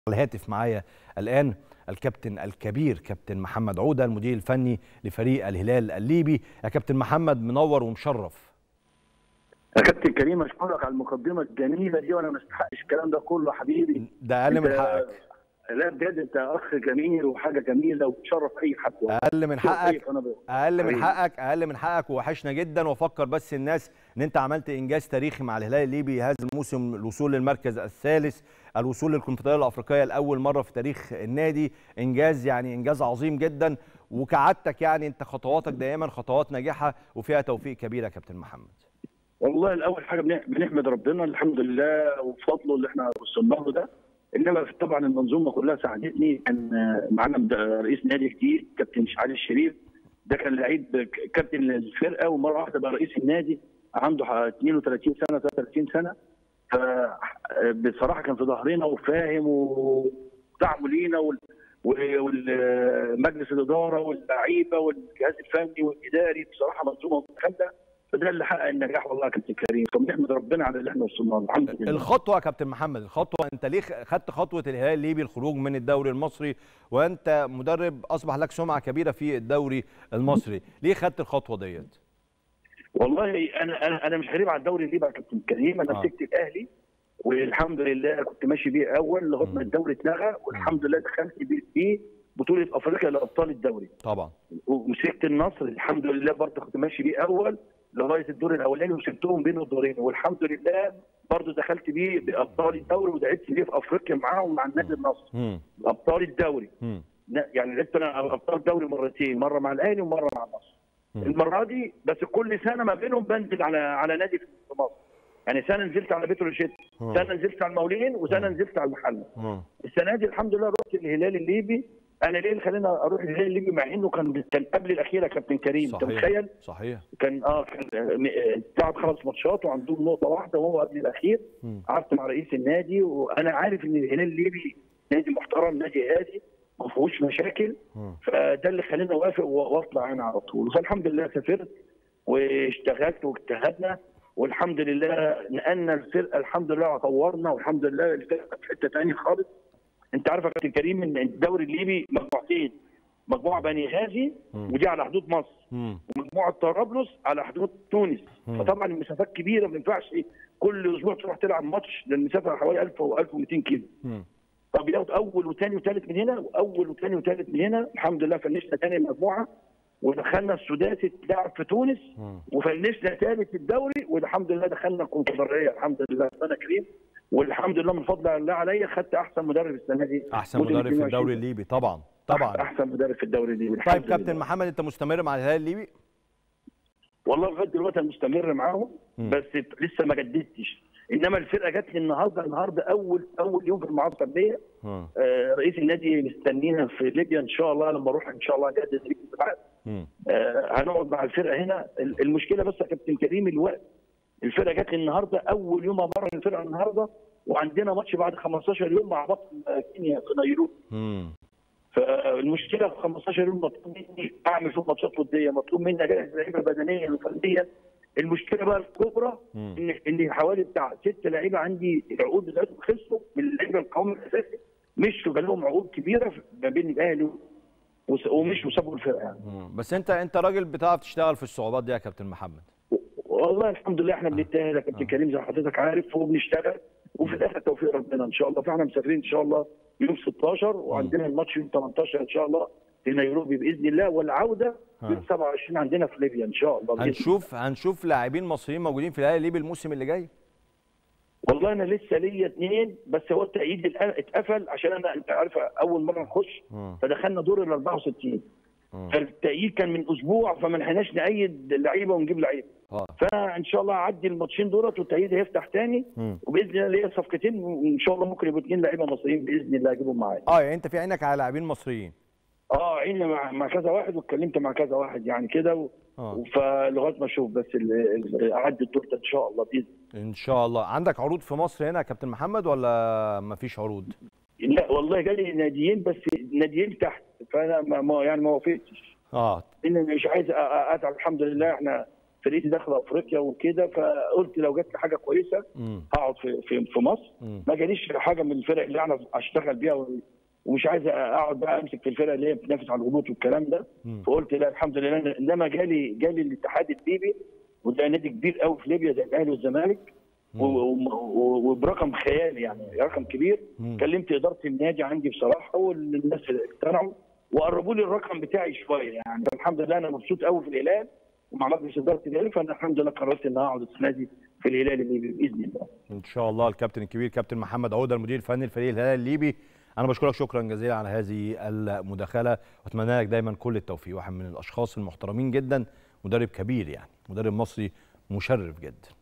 الهاتف معايا الآن الكابتن الكبير كابتن محمد عودة المدير الفني لفريق الهلال الليبي يا كابتن محمد منور ومشرف يا كابتن كريم اشكرك على المقدمه الجميله دي وانا ما استحقش الكلام ده كله حبيبي ده أقل من أنت- حقك لا بجد انت اخ جميل وحاجه جميله وتشرف اي حد أقل من تشرف أي حقك قناة. اقل من حبيبي. حقك اقل من حقك ووحشنا جدا وافكر بس الناس ان انت عملت انجاز تاريخي مع الهلال الليبي هذا الموسم الوصول للمركز الثالث الوصول للكونفدراليه الافريقيه لاول مره في تاريخ النادي انجاز يعني انجاز عظيم جدا وكعادتك يعني انت خطواتك دائما خطوات ناجحه وفيها توفيق كبير يا كابتن محمد والله الاول حاجه بن- بنحمد ربنا الحمد لله وبفضله اللي احنا وصلنا له ده انما طبعا المنظومه كلها ساعدتني كان آه، معانا مد- رئيس نادي جديد كابتن علي الشريف ده كان لعيب ك- كابتن الفرقه ومره واحده بقى رئيس النادي عنده ح- 32 سنه 33 سنه فبصراحه كان في ظهرنا وفاهم ودعمه لينا وال- ومجلس الاداره واللعيبه والجهاز الفني والاداري بصراحه منظومه متكامله فده اللي حقق النجاح والله يا كابتن كريم فبنحمد ربنا على اللي احنا وصلنا له الحمد لله الخطوه يا كابتن محمد الخطوه انت ليه خدت خطوه الهلال الليبي الخروج من الدوري المصري وانت مدرب اصبح لك سمعه كبيره في الدوري المصري ليه خدت الخطوه ديت والله انا انا انا مش غريب على الدوري الليبي يا كابتن كريم انا آه. مسكت الاهلي والحمد لله كنت ماشي بيه اول لغايه ما الدوري اتلغى والحمد لله دخلت بيه- بيه بطوله افريقيا لابطال الدوري طبعا ومسكت النصر الحمد لله برضه كنت ماشي بيه اول لغايه الدور الاولاني وسبتهم بين الدورين والحمد لله برضه دخلت بيه بابطال الدوري ولعبت بيه في افريقيا معاهم مع النادي النصر مم. ابطال الدوري مم. لا، يعني لعبت انا ابطال الدوري مرتين مره مع الاهلي ومره مع النصر مم. المره دي بس كل سنه ما بينهم بنزل على على نادي في مصر يعني سنه نزلت على بتروشيت مم. سنه نزلت على المقاولين وسنه مم. نزلت على المحله مم. السنه دي الحمد لله رحت الهلال الليبي انا ليه اللي خلاني اروح الهلال الليبي مع انه كان كان قبل الاخيره كابتن كريم انت صحيح متخيل صحيح كان اه كان آه، م- آه، لعب خمس ماتشات وعندهم نقطه واحده وهو قبل الاخير مم. قعدت مع رئيس النادي وانا عارف ان الهلال الليبي نادي محترم نادي هادي ما فيهوش مشاكل مم. فده اللي خلاني اوافق و- واطلع هنا على طول فالحمد لله سافرت واشتغلت واجتهدنا والحمد لله نقلنا الفرقه الحمد لله وطورنا والحمد لله الفرقه في حته ثانيه خالص انت عارف يا كابتن كريم ان الدوري الليبي مجموعتين مجموعه بني غازي مم. ودي على حدود مصر مم. ومجموعه طرابلس على حدود تونس مم. فطبعا المسافات كبيره ما ينفعش كل اسبوع تروح تلعب ماتش لان المسافه حوالي 1000 و 1200 كيلو مم. طب ياخد اول وثاني وثالث من هنا واول وثاني وثالث من هنا الحمد لله فنشنا ثاني مجموعه ودخلنا السداسي تلعب في تونس مم. وفنشنا ثالث الدوري والحمد لله دخلنا الكونفدراليه الحمد لله سنه كريم والحمد لله من فضل الله عليا خدت احسن مدرب السنه دي احسن موسم مدرب في 22. الدوري الليبي طبعا طبعا احسن مدرب في الدوري الليبي طيب الحمد كابتن لله. محمد انت مستمر مع الهلال الليبي والله لغايه دلوقتي انا مستمر معاهم مم. بس لسه ما جددتش انما الفرقه جات لي النهارده النهارده اول اول يوم في المعسكر ليا مم. آه، رئيس النادي مستنينا في ليبيا ان شاء الله لما اروح ان شاء الله اجدد ليبيا العقد. مم. آه، هنقعد مع الفرقه هنا ال- المشكله بس يا كابتن كريم الوقت الفرقه جات لي النهارده اول يوم امرن الفرقه النهارده وعندنا ماتش بعد 15 يوم مع بطل كينيا في نيروبي مم. فالمشكله في 15 يوم مطلوب مني اعمل فيهم ماتشات وديه مطلوب مني اجهز لعيبه بدنيا وفنيا المشكله بقى الكبرى مم. ان ان حوالي بتاع ست لعيبه عندي العقود بتاعتهم خلصوا من اللعيبه القوام الاساسي مشوا بقى لهم عقود كبيره ما بين الاهلي وس- ومشوا وسابوا الفرقه يعني مم. بس انت انت راجل بتعرف تشتغل في الصعوبات دي يا كابتن محمد والله الحمد لله احنا بنجتهد يا كابتن آه. كريم زي ما حضرتك عارف وبنشتغل وفي الاخر توفيق ربنا ان شاء الله فاحنا مسافرين ان شاء الله يوم 16 وعندنا الماتش يوم 18 ان شاء الله في نيروبي باذن الله والعوده آه. يوم 27 عندنا في ليبيا ان شاء الله بإذن هنشوف هنشوف لاعبين مصريين موجودين في الهلال الليبي الموسم اللي جاي والله انا لسه ليا اثنين بس هو التأييد الآن اتقفل عشان انا انت عارف اول مره نخش مم. فدخلنا دور ال 64 مم. فالتأييد كان من اسبوع فما لحقناش نأيد اللعيبه ونجيب لعيبه اه فانا ان شاء الله اعدي الماتشين دولت والتأييد هيفتح تاني مم. وباذن الله ليا صفقتين وان شاء الله ممكن يبقوا اثنين لعيبه مصريين باذن الله اجيبهم معايا اه يعني انت في عينك على لاعبين مصريين اه عيني مع, مع كذا واحد واتكلمت مع كذا واحد يعني كده و... اه فلغايه ما اشوف بس ال- ال- اعدي الدور ده ان شاء الله باذن ان شاء الله عندك عروض في مصر هنا يا كابتن محمد ولا مفيش عروض لا والله جالي ناديين بس ناديين تحت فانا ما ما- يعني ما وافقتش اه لان أنا مش عايز أ- أ- اتعب الحمد لله احنا فرقتي داخله افريقيا وكده فقلت لو جت لي حاجه كويسه مم. هقعد في في, في مصر مم. ما جاليش حاجه من الفرق اللي انا اشتغل بيها و- ومش عايز اقعد بقى امسك في الفرق اللي هي بتنافس على الهبوط والكلام ده مم. فقلت لا الحمد لله انما جالي جالي الاتحاد الليبي وده نادي كبير قوي في ليبيا زي الاهلي والزمالك و- و- و- وبرقم خيالي يعني رقم كبير مم. كلمت اداره النادي عندي بصراحه والناس اقتنعوا وقربوا لي الرقم بتاعي شويه يعني الحمد لله انا مبسوط قوي في الهلال ومع مجلس اداره الهلال فانا الحمد لله قررت ان اقعد السنه دي في الهلال الليبي باذن الله ان شاء الله الكابتن الكبير كابتن محمد عوده المدير الفني لفريق الهلال الليبي انا بشكرك شكرا جزيلا على هذه المداخله واتمنى لك دايما كل التوفيق واحد من الاشخاص المحترمين جدا مدرب كبير يعني مدرب مصري مشرف جدا